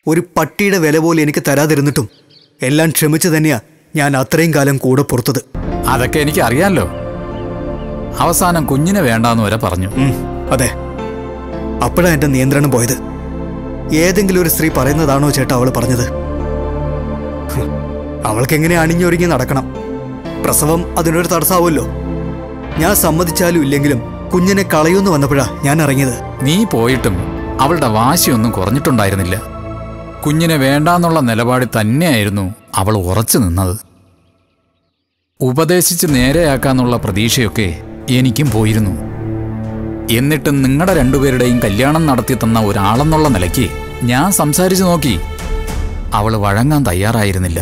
ഒരു പട്ടിയുടെ വില പോലും എനിക്ക് തരാതിരുന്നിട്ടും എല്ലാം ക്ഷമിച്ചു തന്നെയാ ഞാൻ അത്രയും കാലം കൂടെ പുറത്തത് അതൊക്കെ എനിക്ക് അറിയാലോ അവസാനം കുഞ്ഞിനെ വേണ്ടാന്ന് വരെ പറഞ്ഞു ഉം, അതെ അപ്പോഴാ എന്റെ നിയന്ത്രണം പോയത് ഏതെങ്കിലും ഒരു സ്ത്രീ പറയുന്നതാണോ ചേട്ടാ അവൾ പറഞ്ഞത് ഹ്, അവൾക്ക് എങ്ങനെ അണിഞ്ഞൊരുങ്ങി നടക്കണം പ്രസവം അതിനൊരു തടസ്സമാവുമല്ലോ ഞാൻ സമ്മതിച്ചാലും ഇല്ലെങ്കിലും കുഞ്ഞിനെ കളയൂന്ന് വന്നപ്പോഴാ ഞാൻ ഇറങ്ങിയത് നീ പോയിട്ടും അവളുടെ വാശിയൊന്നും കുറഞ്ഞിട്ടുണ്ടായിരുന്നില്ല കുഞ്ഞിനെ വേണ്ടാന്നുള്ള നിലപാടിൽ തന്നെയായിരുന്നു അവൾ ഉറച്ചു നിന്നത് ഉപദേശിച്ച് നേരെയാക്കാന്നുള്ള പ്രതീക്ഷയൊക്കെ എനിക്കും പോയിരുന്നു എന്നിട്ടും നിങ്ങളുടെ രണ്ടുപേരുടെയും കല്യാണം നടത്തി തന്ന ഒരാളെന്നുള്ള നിലയ്ക്ക് ഞാൻ സംസാരിച്ചു നോക്കി അവൾ വഴങ്ങാൻ തയ്യാറായിരുന്നില്ല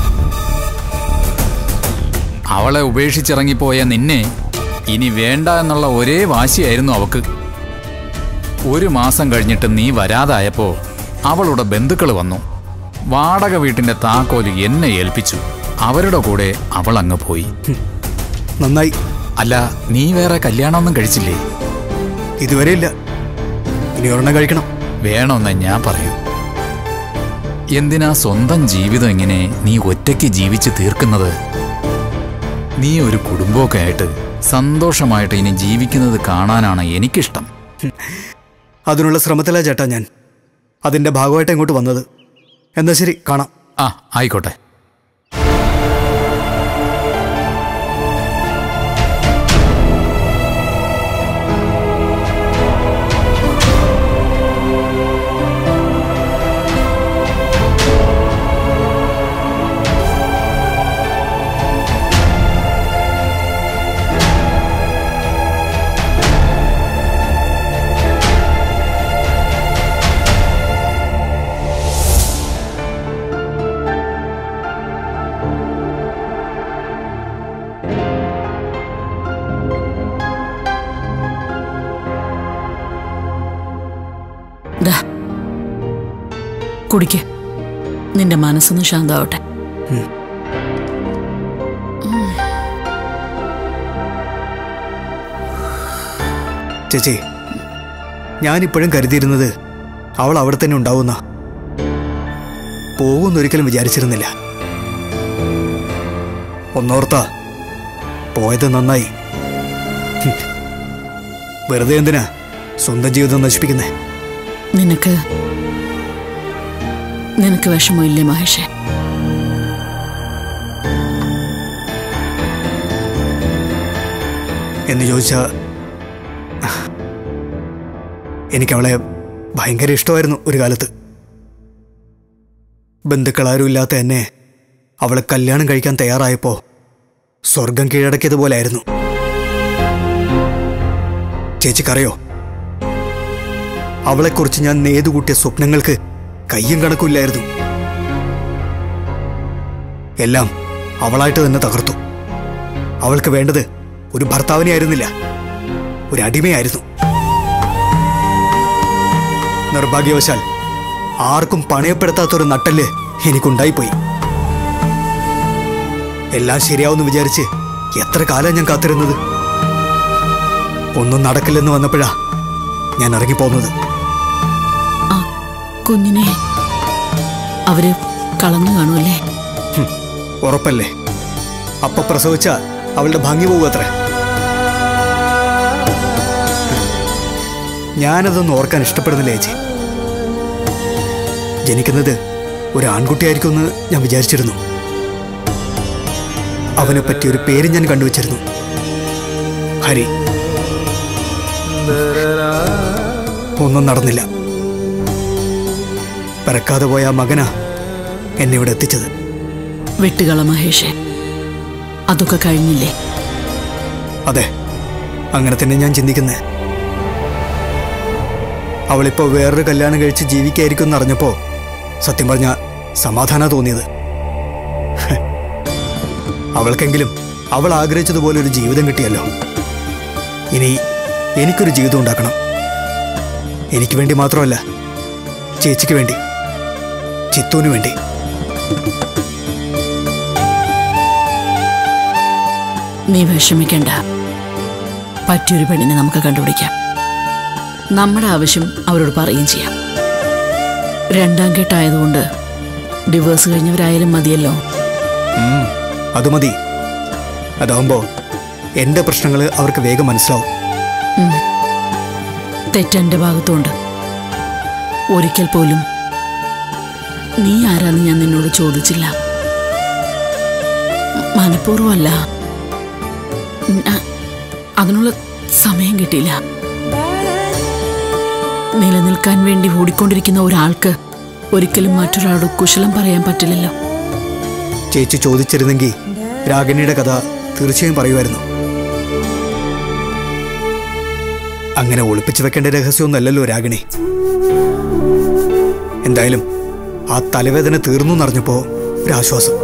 അവളെ ഉപേക്ഷിച്ചിറങ്ങിപ്പോയ നിന്നെ ഇനി വേണ്ട എന്നുള്ള ഒരേ വാശിയായിരുന്നു അവക്ക് ഒരു മാസം കഴിഞ്ഞിട്ട് നീ വരാതായപ്പോ അവളുടെ ബന്ധുക്കൾ വന്നു വാടക വീട്ടിന്റെ താക്കോല് എന്നെ ഏൽപ്പിച്ചു അവരുടെ കൂടെ അവൾ അങ്ങ് പോയി നന്നായി അല്ല നീ വേറെ കല്യാണമൊന്നും കഴിച്ചില്ലേ ഇതുവരെ ഇല്ല ഇനി ഒരെണ്ണം കഴിക്കണം വേണമെന്ന് ഞാൻ പറയൂ എന്തിനാ സ്വന്തം ജീവിതം ഇങ്ങനെ നീ ഒറ്റയ്ക്ക് ജീവിച്ച് തീർക്കുന്നത് നീ ഒരു കുടുംബമൊക്കെ ആയിട്ട് സന്തോഷമായിട്ട് ഇനി ജീവിക്കുന്നത് കാണാനാണ് എനിക്കിഷ്ടം അതിനുള്ള ശ്രമത്തിലാ ചേട്ടാ ഞാൻ അതിന്റെ ഭാഗമായിട്ട് ഇങ്ങോട്ട് വന്നത് എന്നാ ശരി കാണാം ആ ആയിക്കോട്ടെ ദാ കുടിക്ക് നിന്റെ മനസ്സൊന്ന് ശാന്താവട്ടെ ചേച്ചി ഞാനിപ്പോഴും കരുതിയിരുന്നത് അവൾ അവിടെ തന്നെ ഉണ്ടാവുന്ന പോകുന്നൊരിക്കലും വിചാരിച്ചിരുന്നില്ല ഒന്നോർത്താ പോയത് നന്നായി ഹും. വെറുതെ എന്തിനാ സ്വന്തം ജീവിതം നശിപ്പിക്കുന്നേ നിനക്ക് നിനക്ക് വിഷമമില്ലേ മഹേഷേ എന്ന് ചോദിച്ചാ എനിക്കവളെ ഭയങ്കര ഇഷ്ടമായിരുന്നു ഒരു കാലത്ത് ബന്ധുക്കളാരും ഇല്ലാത്ത എന്നെ അവളെ കല്യാണം കഴിക്കാൻ തയ്യാറായപ്പോ സ്വർഗം കീഴടക്കിയതുപോലായിരുന്നു ചേച്ചിക്കറിയോ അവളെക്കുറിച്ച് ഞാൻ നെയ്തുകൂട്ടിയ സ്വപ്നങ്ങൾക്ക് കയ്യും കണക്കുമില്ലായിരുന്നു എല്ലാം അവളായിട്ട് തന്നെ തകർത്തു അവൾക്ക് വേണ്ടത് ഒരു ഭർത്താവിനെ ആയിരുന്നില്ല ഒരു അടിമയായിരുന്നു നിർഭാഗ്യവശാൽ ആർക്കും പണയപ്പെടുത്താത്തൊരു നട്ടല് എനിക്കുണ്ടായിപ്പോയി എല്ലാം ശരിയാവുമെന്ന് വിചാരിച്ച് എത്ര കാലം ഞാൻ കാത്തിരുന്നത് ഒന്നും നടക്കില്ലെന്ന് വന്നപ്പോഴാ ഞാൻ ഇറങ്ങിപ്പോന്നത് ആ കുഞ്ഞിനെ അവര് കളഞ്ഞു കാണുമല്ലേ ഉറപ്പല്ലേ അപ്പ പ്രസവിച്ച അവളുടെ ഭംഗി പോകും അത്ര ഞാനതൊന്നും ഓർക്കാൻ ഇഷ്ടപ്പെടുന്നില്ല ചേച്ചി ജനിക്കുന്നത് ഒരു ആൺകുട്ടിയായിരിക്കുമെന്ന് ഞാൻ വിചാരിച്ചിരുന്നു അവനെ പറ്റി ഒരു പേര് ഞാൻ കണ്ടുവച്ചിരുന്നു ഹരി ഒന്നും നടന്നില്ല പിറക്കാതെ പോയ ആ മകനാ എന്നെ ഇവിടെ എത്തിച്ചത് വെട്ടുകള മഹേഷേ അതൊക്കെ കഴിഞ്ഞില്ലേ അതെ അങ്ങനെ തന്നെ ഞാൻ ചിന്തിക്കുന്നേ അവളിപ്പോ വേറൊരു കല്യാണം കഴിച്ച് ജീവിക്കായിരിക്കും എന്നറിഞ്ഞപ്പോ സത്യം പറഞ്ഞ സമാധാന തോന്നിയത് ഹ്. അവൾക്കെങ്കിലും അവൾ ആഗ്രഹിച്ചതുപോലെ ഒരു ജീവിതം കിട്ടിയല്ലോ ഇനി എനിക്കൊരു ജീവിതം ഉണ്ടാക്കണം എനിക്ക് വേണ്ടി മാത്രമല്ല ചേച്ചിക്ക് വേണ്ടി ചിത്തുവിന് വേണ്ടി നീ വിഷമിക്കണ്ട പറ്റിയൊരു പെണ്ണിനെ നമുക്ക് കണ്ടുപിടിക്കാം നമ്മുടെ ആവശ്യം അവരോട് പറയുകയും ചെയ്യാം രണ്ടാം കെട്ടായതുകൊണ്ട് ഡിവേഴ്സ് കഴിഞ്ഞവരായാലും മതിയല്ലോ ഉം, അത് മതി അതാവുമ്പോ എന്റെ പ്രശ്നങ്ങൾ അവർക്ക് വേഗം മനസ്സിലാവും തെറ്റെന്റെ ഭാഗത്തുണ്ട് ഒരിക്കൽ പോലും നീ ആരാന്ന് ഞാൻ നിന്നോട് ചോദിച്ചില്ല മനഃപൂർവ്വമല്ല ഞാ- അതിനുള്ള സമയം കിട്ടിയില്ല നിലനിൽക്കാൻ വേണ്ടി ഓടിക്കൊണ്ടിരിക്കുന്ന ഒരാൾക്ക് ഒരിക്കലും മറ്റൊരാളോട് കുശലം പറയാൻ പറ്റില്ലല്ലോ ചേച്ചി ചോദിച്ചിരുന്നെങ്കിൽ രാഗിണിയുടെ കഥ തീർച്ചയായും പറയുമായിരുന്നു അങ്ങനെ ഒളിപ്പിച്ചു വെക്കേണ്ട രഹസ്യമൊന്നുമല്ലല്ലോ രാഗിണി എന്തായാലും ആ തലവേദന തീർന്നു എന്നറിഞ്ഞപ്പോ ഒരാശ്വാസം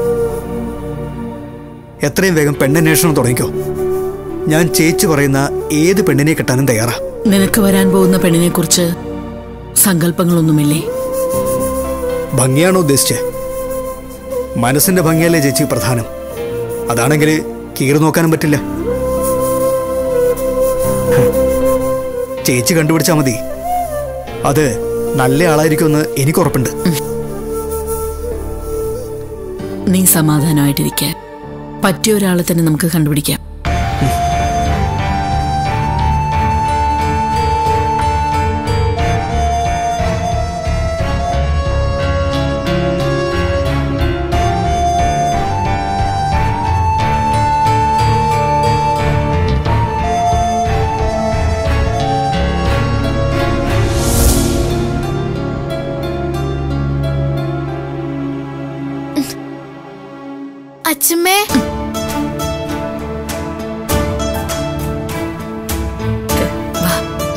എത്രയും വേഗം പെണ്ണന്വേഷണം തുടങ്ങിക്കോ ഞാൻ ചേച്ചി പറയുന്ന ഏത് പെണ്ണിനെ കെട്ടാനും തയ്യാറാ നിനക്ക് വരാൻ പോകുന്ന പെണ്ണിനെ കുറിച്ച് സങ്കല്പങ്ങളൊന്നുമില്ലേ ഭംഗിയാണോ ഉദ്ദേശിച്ചേ മനസ്സിന്റെ ഭംഗിയല്ലേ ചേച്ചി പ്രധാനം അതാണെങ്കിൽ കീറി നോക്കാനും പറ്റില്ല ഹ്. ചേച്ചി കണ്ടുപിടിച്ചാ മതി അത് നല്ല ആളായിരിക്കുമെന്ന് എനിക്ക് ഉറപ്പുണ്ട് നീ സമാധാനമായിട്ടിരിക്ക പറ്റിയ ഒരാളെ തന്നെ നമുക്ക് കണ്ടുപിടിക്കാം അച്ഛമ്മേ വാ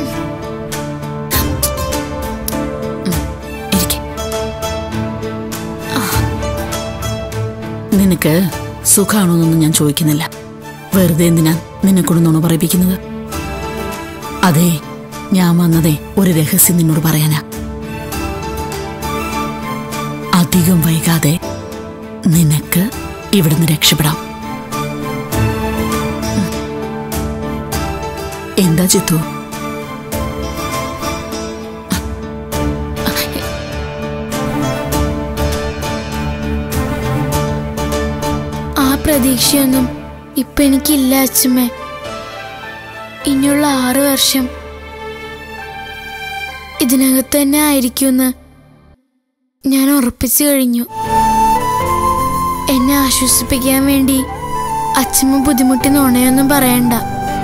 ഇരിക്ക്. ആ. നിനക്ക് സുഖാണോന്നൊന്നും ഞാൻ ചോദിക്കുന്നില്ല വെറുതെ എന്തിനാ നിന്നെ കൊണ്ട് നുണ പറയിപ്പിക്കുന്നത് അതെ ഞാൻ വന്നതേ ഒരു രഹസ്യം നിന്നോട് പറയാനാ അധികം വൈകാതെ നിനക്ക് ഇവിടുന്ന് രക്ഷപ്പെടാം എന്താ ചിത്തു ആ പ്രതീക്ഷയൊന്നും ഇപ്പൊ എനിക്കില്ല അച്ഛമ്മേ ഇനിയുള്ള ആറു വർഷം ഇതിനകത്ത് തന്നെ ആയിരിക്കുമെന്ന് ഞാൻ ഉറപ്പിച്ചു കഴിഞ്ഞു എന്നെ ആശ്വസിപ്പിക്കാൻ വേണ്ടി അച്ഛമ്മ ബുദ്ധിമുട്ടി നുണയൊന്നും പറയണ്ട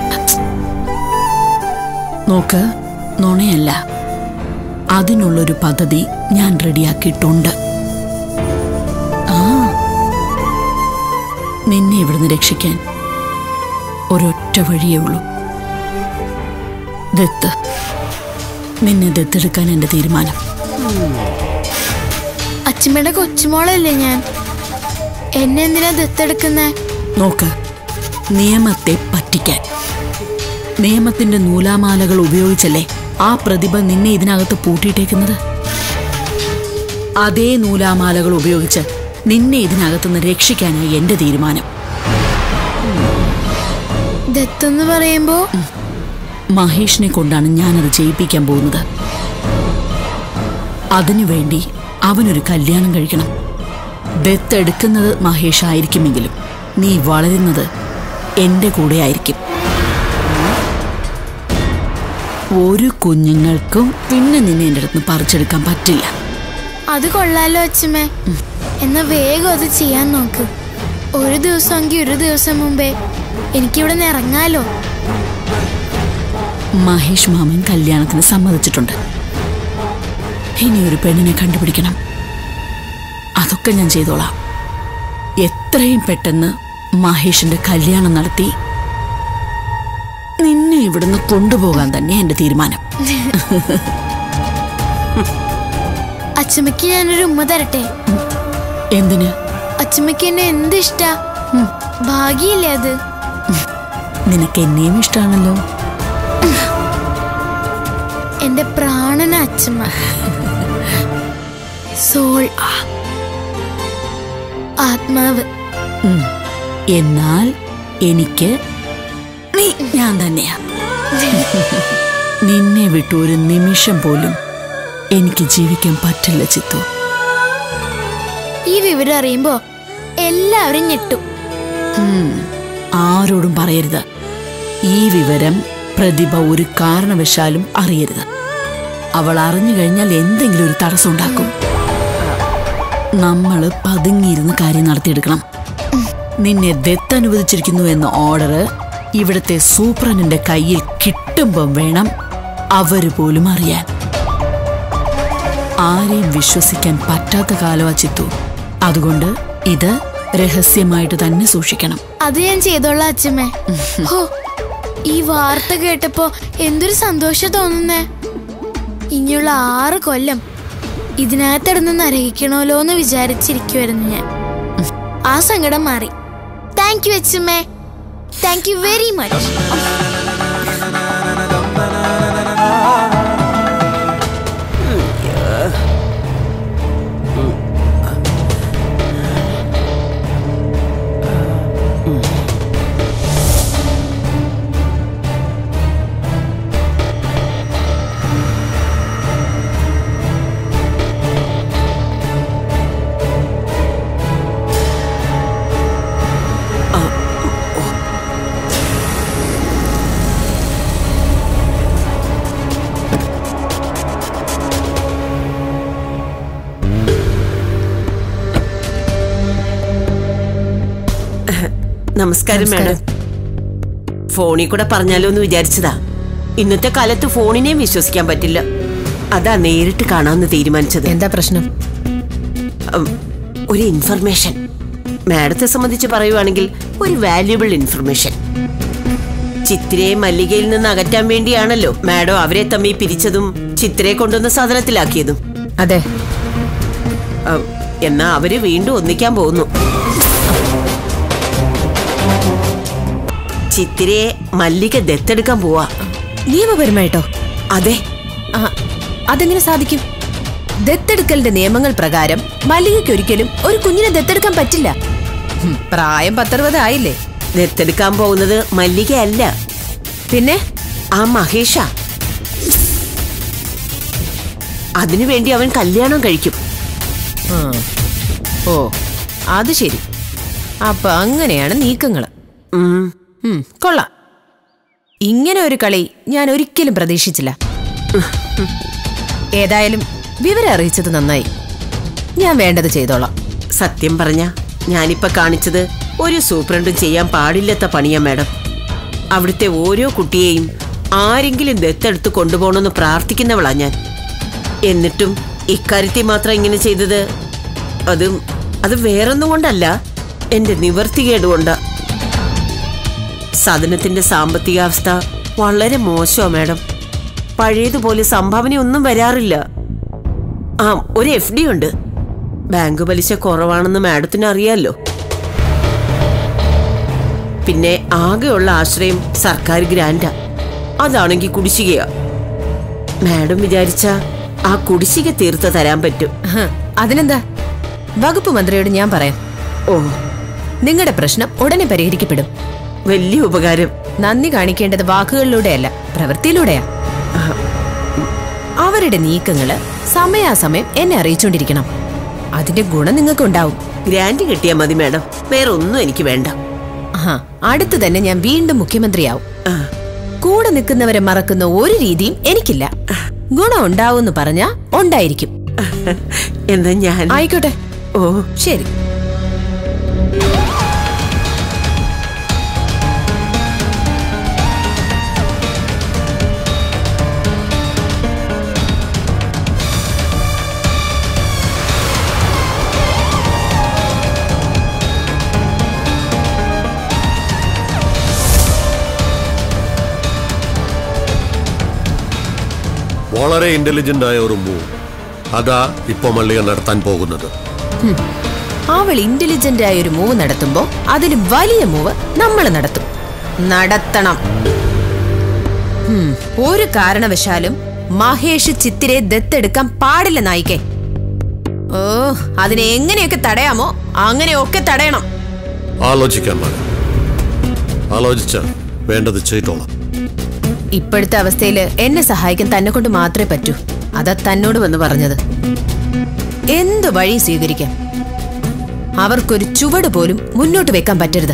നോക്ക് നുണയല്ല അതിനുള്ളൊരു പദ്ധതി ഞാൻ റെഡിയാക്കിയിട്ടുണ്ട് ആ നിന്നെ ഇവിടുന്ന് രക്ഷിക്കാൻ ഒരൊറ്റ വഴിയേ ഉള്ളൂ ദത്ത് നിന്നെ ദത്തെടുക്കാൻ എന്റെ തീരുമാനം അച്ഛമ്മയുടെ കൊച്ചുമോളല്ലേ ഞാൻ എന്നെ എന്തിനാ ദത്തെടുക്കുന്നേ നോക്ക് നിയമത്തെ പറ്റിക്കാൻ നിയമത്തിന്റെ നൂലാമാലകൾ ഉപയോഗിച്ചല്ലേ ആ പ്രതിഭ നിന്നെ ഇതിനകത്ത് പൂട്ടിയിട്ടേക്കുന്നത് അതേ നൂലാമാലകൾ ഉപയോഗിച്ച് നിന്നെ ഇതിനകത്തുനിന്ന് രക്ഷിക്കാനായി എന്റെ തീരുമാനം ദത്തെന്ന് പറയുമ്പോ മഹേഷിനെ കൊണ്ടാണ് ഞാനത് ചെയ്യിപ്പിക്കാൻ പോകുന്നത് അതിനുവേണ്ടി അവനൊരു കല്യാണം കഴിക്കണം ദത്തെടുക്കുന്നത് മഹേഷ് ആയിരിക്കുമെങ്കിലും നീ വളരുന്നത് എന്റെ കൂടെ ആയിരിക്കും ഒരു കുഞ്ഞുങ്ങൾക്കും പിന്നെ നിന്നെ എൻ്റെ അടുത്ത് പറിച്ചെടുക്കാൻ പറ്റില്ല അത് കൊള്ളാലോ അച്ഛമ്മേ എന്നാ വേഗം അത് ചെയ്യാൻ നോക്ക് ഒരു ദിവസമെങ്കിൽ ഒരു ദിവസം മുമ്പേ എനിക്കിവിടെ നിന്ന് ഇറങ്ങാലോ മഹേഷ് മാമൻ കല്യാണത്തിന് സമ്മതിച്ചിട്ടുണ്ട് ഇനി ഒരു പെണ്ണിനെ കണ്ടുപിടിക്കണം അതൊക്കെ ഞാൻ ചെയ്തോളാം എത്രയും പെട്ടെന്ന് മഹേഷിന്റെ കല്യാണം നടത്തി നിന്നെ ഇവിടുന്ന് കൊണ്ടുപോകാൻ തന്നെ എന്റെ തീരുമാനം അച്ഛമ്മയ്ക്ക് ഞാനൊരു ഉമ്മ തരട്ടെ എന്തിന് അച്ഛമ്മയ്ക്ക് എന്നെ എന്ത് ഇഷ്ടാ ഭാഗ്യല്ലേ അത് നിനക്ക് എന്നെയും ഇഷ്ടമാണല്ലോ എന്റെ പ്രാണന അച്ഛമ്മ സോൾ ആത്മാവ് ഉം. എന്നാൽ എനിക്ക് നീ ഞാൻ തന്നെയാ നിന്നെ വിട്ട് ഒരു നിമിഷം പോലും എനിക്ക് ജീവിക്കാൻ പറ്റില്ല ചിത്തു ഈ വിവരം അറിയുമ്പോ എല്ലാവരും ഞെട്ടും ഉം, ആരോടും പറയരുത് ഈ വിവരം പ്രതിഭ ഒരു കാരണവശാലും അറിയരുത് അവൾ അറിഞ്ഞു കഴിഞ്ഞാൽ എന്തെങ്കിലും ഒരു തടസ്സം ഉണ്ടാക്കും നമ്മൾ പതുങ്ങിയിരുന്ന് കാര്യം നടത്തിയെടുക്കണം നിന്നെ ദത്തനുവദിച്ചിരിക്കുന്നു എന്ന ഓർഡർ ഇവിടുത്തെ സൂപ്രണ്ടിന്റെ കയ്യിൽ കിട്ടുമ്പം വേണം അവര് പോലും അറിയാൻ ആരെയും വിശ്വസിക്കാൻ പറ്റാത്ത കാലമാ ചിത്തു അതുകൊണ്ട് ഇത് രഹസ്യമായിട്ട് തന്നെ സൂക്ഷിക്കണം അത് ഞാൻ ചെയ്തോളാം അച്ഛമ്മേ ഹോ ഈ വാർത്ത കേട്ടപ്പോ എന്തൊരു സന്തോഷം തോന്നുന്നേ ഇനിയുള്ള ആറ് കൊല്ലം ഇതിനകത്തിടന്ന് നരകിക്കണമല്ലോ എന്ന് വിചാരിച്ചിരിക്കുമായിരുന്നു ഞാൻ ആ സങ്കടം മാറി താങ്ക് യു അച്ഛമ്മേ താങ്ക് യു വെരി മച്ച് നമസ്കാരം മാഡം ഫോണിൽ കൂടെ പറഞ്ഞാലോ എന്ന് വിചാരിച്ചതാ ഇന്നത്തെ കാലത്ത് ഫോണിനെയും വിശ്വസിക്കാൻ പറ്റില്ല അതാ നേരിട്ട് കാണാമെന്ന് തീരുമാനിച്ചത് എന്താ പ്രശ്നം ഉം, ഒരു ഇൻഫർമേഷൻ മാഡത്തെ സംബന്ധിച്ച് പറയുവാണെങ്കിൽ ഒരു വാല്യുബിൾ ഇൻഫർമേഷൻ ചിത്രയെ മല്ലികയിൽ നിന്ന് അകറ്റാൻ വേണ്ടിയാണല്ലോ മാഡം അവരെ തമ്മിൽ പിരിച്ചതും ചിത്രയെ കൊണ്ടുവന്ന സാധനത്തിലാക്കിയതും അതെ ഉം, എന്നാ അവര് വീണ്ടും ഒന്നിക്കാൻ പോകുന്നു ചിത്തിരയെ മല്ലിക ദത്തെടുക്കാൻ പോവാ നിയമപരമായിട്ടോ അതെ ആ അതെങ്ങനെ സാധിക്കും ദത്തെടുക്കലിന്റെ നിയമങ്ങൾ പ്രകാരം മല്ലികയ്ക്ക് ഒരിക്കലും ഒരു കുഞ്ഞിനെ ദത്തെടുക്കാൻ പറ്റില്ല ഹും, പ്രായം പത്തറുപത് ആയില്ലേ ദത്തെടുക്കാൻ പോകുന്നത് മല്ലിക അല്ല പിന്നെ ആ മഹേഷ അതിനുവേണ്ടി അവൻ കല്യാണം കഴിക്കും ആ. ഓ അത് ശരി അപ്പൊ അങ്ങനെയാണ് നീക്കങ്ങൾ ഉം. കൊള്ളാം ഇങ്ങനെ ഒരു കളി ഞാൻ ഒരിക്കലും പ്രതീക്ഷിച്ചില്ല ഏതായാലും വിവരം അറിയിച്ചത് നന്നായി ഞാൻ വേണ്ടത് ചെയ്തോളാം സത്യം പറഞ്ഞ ഞാനിപ്പോ കാണിച്ചത് ഒരു സൂപ്രണ്ടും ചെയ്യാൻ പാടില്ലാത്ത പണിയാ മാഡം അവിടുത്തെ ഓരോ കുട്ടിയെയും ആരെങ്കിലും ദത്തെടുത്ത് കൊണ്ടുപോകണമെന്ന് പ്രാർത്ഥിക്കുന്നവളാ ഞാൻ എന്നിട്ടും ഇക്കാര്യത്തിൽ മാത്രം ഇങ്ങനെ ചെയ്തത് അത് അത് വേറൊന്നും കൊണ്ടല്ല എന്റെ നിവർത്തികേട് കൊണ്ടാ സദനത്തിന്റെ സാമ്പത്തികാവസ്ഥ വളരെ മോശമാ മാഡം പഴയതുപോലെ സംഭാവനയൊന്നും വരാറില്ല ആ ഒരു എഫ് ഡി ഉണ്ട് ബാങ്ക് പലിശ കുറവാണെന്ന് മാഡത്തിന് അറിയാലോ പിന്നെ ആകെയുള്ള ആശ്രയം സർക്കാർ ഗ്രാൻഡാ അതാണെങ്കിൽ കുടിശ്ശികയാ മാഡം വിചാരിച്ച ആ കുടിശ്ശിക തീർത്ത് തരാൻ പറ്റും ഹ്, അതിനെന്താ വകുപ്പ് മന്ത്രിയോട് ഞാൻ പറയാം ഓ നിങ്ങളുടെ പ്രശ്നം ഉടനെ പരിഹരിക്കപ്പെടും വലിയ ഉപകാരം നന്ദി കാണിക്കേണ്ടത് വാക്കുകളിലൂടെയല്ല പ്രവൃത്തിയിലൂടെയാ അവരുടെ നീക്കങ്ങള് സമയാസമയം എന്നെ അറിയിച്ചുകൊണ്ടിരിക്കണം അതിന്റെ ഗുണം നിങ്ങൾക്ക് ഉണ്ടാവും ഗ്രാൻഡ് കിട്ടിയാൽ മതി മാഡം വേറെ ഒന്നും എനിക്ക് വേണ്ട ആഹാ, അടുത്ത് തന്നെ ഞാൻ വീണ്ടും മുഖ്യമന്ത്രിയാവും ആ, കൂടെ നിൽക്കുന്നവരെ മറക്കുന്ന ഒരു രീതിയും എനിക്കില്ല ഗുണം ഉണ്ടാവുമെന്ന് പറഞ്ഞാ ഉണ്ടായിരിക്കും എന്നാ ഞാൻ ആയിക്കോട്ടെ ഓ ശരി വളരെ ഇന്റലിജന്റ് ആയ ഒരു മൂവ് അതാ ഇപ്പൊ മല്ലിക നടത്താൻ പോകുന്നത് അവൾ ഇന്റലിജന്റ് ആയ ഒരു മൂവ് നടത്തുമ്പോ അതിലും വലിയ മൂവ് നമ്മൾ നടത്തും നടത്തണം ഹും, ഒരു കാരണവശാലും മഹേഷ് ചിത്തിരെ ദത്തെടുക്കാൻ പാടില്ല നായിക്കെ ഓ അതിനെ എങ്ങനെയൊക്കെ തടയാമോ അങ്ങനെയൊക്കെ തടയണം ആലോചിക്കാൻ മാഡം ആലോചിച്ച വേണ്ടത് ചെയ്തോളാം ഇപ്പോഴത്തെ അവസ്ഥയിൽ എന്നെ സഹായിക്കാൻ തന്നെ കൊണ്ട് മാത്രമേ പറ്റൂ അതാ തന്നോട് വന്ന് പറഞ്ഞത് എന്ത് വഴി സ്വീകരിക്കാം അവർക്കൊരു ചുവട് പോലും മുന്നോട്ട് വെക്കാൻ പറ്റരുത്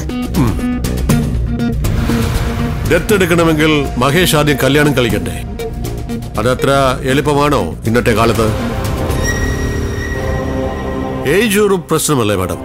ദത്തെടുക്കണമെങ്കിൽ മഹേഷ് ആദ്യം കല്യാണം കളിക്കട്ടെ അതത്ര എളുപ്പമാണോ ഇന്നത്തെ കാലത്ത് ഏജ് ഒരു പ്രശ്നമല്ലേ മാഡം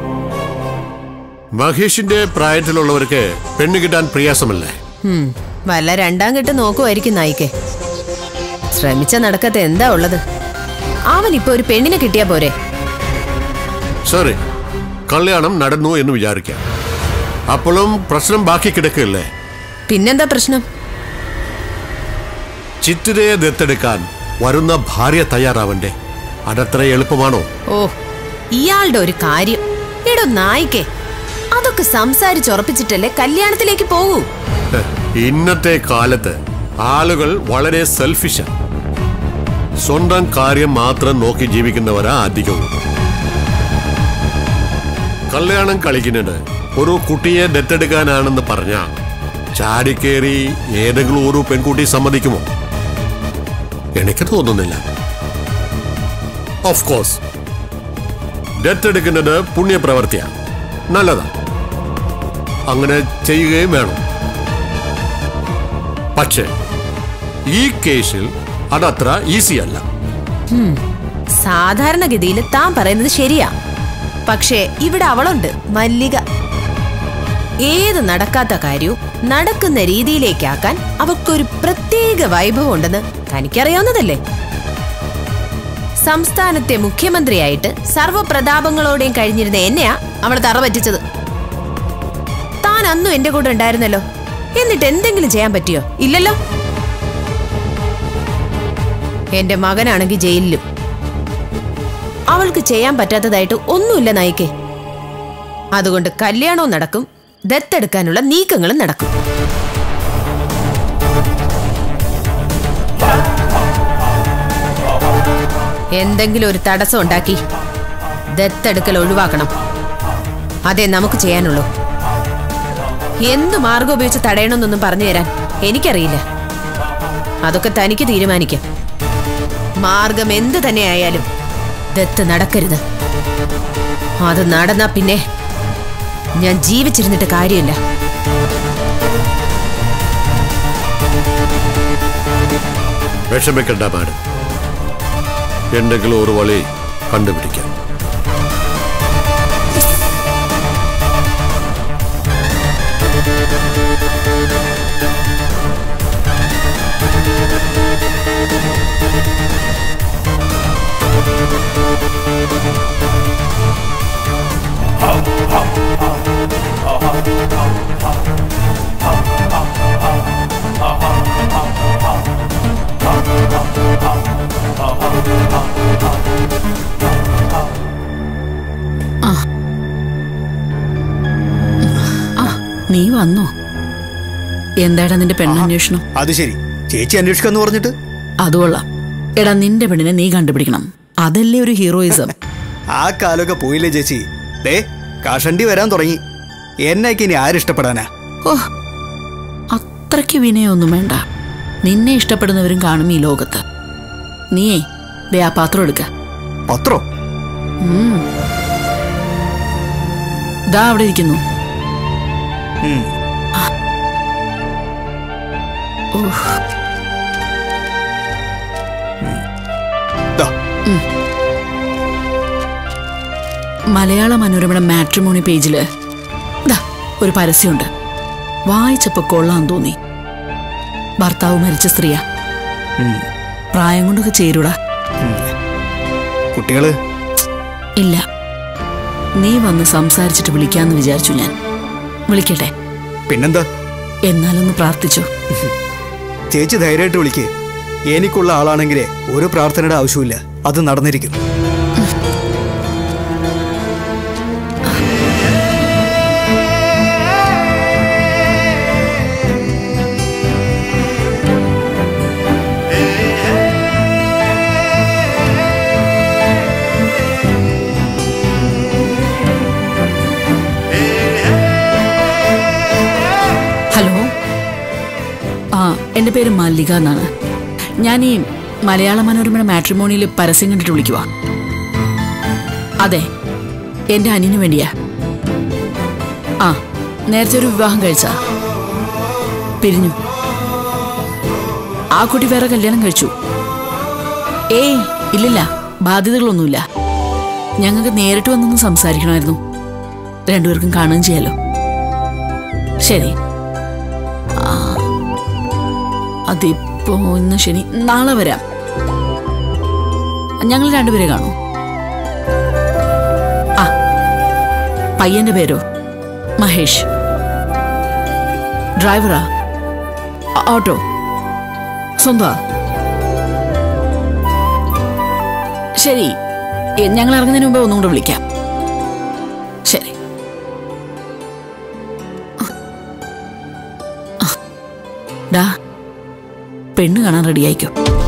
മഹേഷിന്റെ പ്രായത്തിലുള്ളവർക്ക് പെണ്ണ് കിട്ടാൻ പ്രയാസമല്ലേ ഉം, വല്ല രണ്ടാം കെട്ട് നോക്കുമായിരിക്കും നായിക്കെ ശ്രമിച്ച നടക്കത്തെ എന്താ ഉള്ളത് അവൻ ഇപ്പൊ ഒരു പെണ്ണിനെ കിട്ടിയാ പോരെ സോറി കല്യാണം നടന്നു എന്ന് വിചാരിക്കാം അപ്പോഴും പ്രശ്നം ബാക്കി കിടക്കില്ലേ പിന്നെന്താ പ്രശ്നം ചിത്തിരയെ ദത്തെടുക്കാൻ വരുന്ന ഭാര്യ തയ്യാറാവണ്ടേ അതത്ര എളുപ്പമാണോ ഓ ഇയാളുടെ ഒരു കാര്യം എടോ നായിക്കെ അതൊക്കെ സംസാരിച്ചുറപ്പിച്ചിട്ടല്ലേ കല്യാണത്തിലേക്ക് പോകൂ ഹ്, ഇന്നത്തെ കാലത്ത് ആളുകൾ വളരെ സെൽഫിഷാണ് സ്വന്തം കാര്യം മാത്രം നോക്കി ജീവിക്കുന്നവരാ അധികവും കല്യാണം കളിക്കുന്നത് ഒരു കുട്ടിയെ ദത്തെടുക്കാനാണെന്ന് പറഞ്ഞ ചാടിക്കേറി ഏതെങ്കിലും ഒരു പെൺകുട്ടി സമ്മതിക്കുമോ എനിക്ക് തോന്നുന്നില്ല ഓഫ് കോഴ്സ് ദത്തെടുക്കുന്നത് പുണ്യപ്രവർത്തിയാണ് നല്ലതാണ് അങ്ങനെ ചെയ്യുകയും വേണം പക്ഷേ ഈ കേസിൽ അതത്ര ഈസി അല്ല സാധാരണഗതിയിൽ താൻ പറയുന്നത് ശരിയാ പക്ഷേ ഇവിടെ അവളുണ്ട് മല്ലിക ഏത് നടക്കാത്ത കാര്യവും നടക്കുന്ന രീതിയിലേക്കാക്കാൻ അവൾക്കൊരു പ്രത്യേക വൈഭവം ഉണ്ടെന്ന് തനിക്കറിയാവുന്നതല്ലേ സംസ്ഥാനത്തെ മുഖ്യമന്ത്രിയായിട്ട് സർവ്വപ്രതാപങ്ങളോടെയും കഴിഞ്ഞിരുന്ന എന്നെയാ അവൾ തറ പറ്റിച്ചത് താൻ അന്നും എന്റെ കൂടെ ഉണ്ടായിരുന്നല്ലോ എന്നിട്ട് എന്തെങ്കിലും ചെയ്യാൻ പറ്റിയോ ഇല്ലല്ലോ എന്റെ മകനാണെങ്കിൽ ജയിലിലും അവൾക്ക് ചെയ്യാൻ പറ്റാത്തതായിട്ട് ഒന്നുമില്ല നായിക്കെ അതുകൊണ്ട് കല്യാണവും നടക്കും ദത്തെടുക്കാനുള്ള നീക്കങ്ങളും നടക്കും എന്തെങ്കിലും ഒരു തടസ്സം ഉണ്ടാക്കി ദത്തെടുക്കൽ ഒഴിവാക്കണം അതേ നമുക്ക് ചെയ്യാനുള്ളൂ എന്ത് മാർഗം ഉപയോഗിച്ച് തടയണമെന്നൊന്നും പറഞ്ഞു തരാൻ എനിക്കറിയില്ല അതൊക്കെ തനിക്ക് തീരുമാനിക്കാം മാർഗം എന്ത് തന്നെയായാലും ദത്ത് നടക്കരുത് അത് നടന്നാ പിന്നെ ഞാൻ ജീവിച്ചിരുന്നിട്ട് കാര്യമില്ല വിഷമിക്കണ്ട മാഡം എന്തെങ്കിലും ഒരു വഴി കണ്ടുപിടിക്കാം ആ നീ വന്നോ എന്താടാ നിന്റെ പെണ്ണന്വേഷണം അത് ശരി ചേച്ചി അന്വേഷിക്കാന്ന് പറഞ്ഞിട്ട് അത് കൊള്ളാം എടാ നിന്റെ പെണ്ണിനെ നീ കണ്ടുപിടിക്കണം അതല്ലേ ഒരു ഹീറോയിസം ആ കാലമൊക്കെ പോയില്ലേ ചേച്ചി ദേ കാഷണ്ടി വരാൻ തുടങ്ങി എന്നൊക്കെ ഇനി ആരിഷ്ടപ്പെടാനാ ഓ അത്രയ്ക്ക് വിനയൊന്നും വേണ്ട നിന്നെ ഇഷ്ടപ്പെടുന്നവരും കാണും ഈ ലോകത്ത് നീയേ ദേ ആ പാത്രം എടുക്ക പത്രോ ദാ അവിടെ ഇരിക്കുന്നു ഉം. ഓഹ് ദാ, മലയാള മനോരമയുടെ മാട്രിമോണി പേജില് ദാ ഒരു പരസ്യമുണ്ട് വായിച്ചപ്പോ കൊള്ളാൻ തോന്നി ഭർത്താവ് മരിച്ച സ്ത്രീയാ ഉം. പ്രായം കൊണ്ടൊക്കെ ചേരൂടാ കുട്ടികള് ഇല്ല നീ വന്ന് സംസാരിച്ചിട്ട് വിളിക്കാന്ന് വിചാരിച്ചു ഞാൻ വിളിക്കട്ടെ പിന്നെന്താ എന്നാലൊന്ന് പ്രാർത്ഥിച്ചോ ചേച്ചി ധൈര്യമായിട്ട് വിളിക്ക് എനിക്കുള്ള ആളാണെങ്കിലേ ഒരു പ്രാർത്ഥനയുടെ ആവശ്യമില്ല അത് നടന്നിരിക്കും ഹലോ ആ എൻ്റെ പേര് മല്ലിക എന്നാണ് ഞാൻ ഈ മലയാള മനോരമ മാട്രിമോണിയിൽ പരസ്യം കണ്ടിട്ട് വിളിക്കുക അതെ എന്റെ അനിയന് വേണ്ടിയാ ആ നേരത്തെ ഒരു വിവാഹം കഴിച്ച പിരിഞ്ഞു ആ കുട്ടി വേറെ കല്യാണം കഴിച്ചു ഏയ് ഇല്ലില്ല ബാധ്യതകളൊന്നുമില്ല ഞങ്ങൾക്ക് നേരിട്ട് വന്നൊന്ന് സംസാരിക്കണമായിരുന്നു രണ്ടുപേർക്കും കാണുകയും ചെയ്യാലോ ശരി ആ, അതിപ്പോ ഇന്ന് ശനി നാളെ വരാം ഞങ്ങൾ രണ്ടുപേരെ കാണൂ ആ പയ്യന്റെ പേരോ മഹേഷ് ഡ്രൈവറാ ആ- ഓട്ടോ സ്വന്തമാ ശരി എ, ഞങ്ങൾ ഇറങ്ങുന്നതിന് മുമ്പ് ഒന്നും കൂടെ വിളിക്കാം ശരി ഡാ പെണ്ണ് കാണാൻ റെഡിയായിക്കോ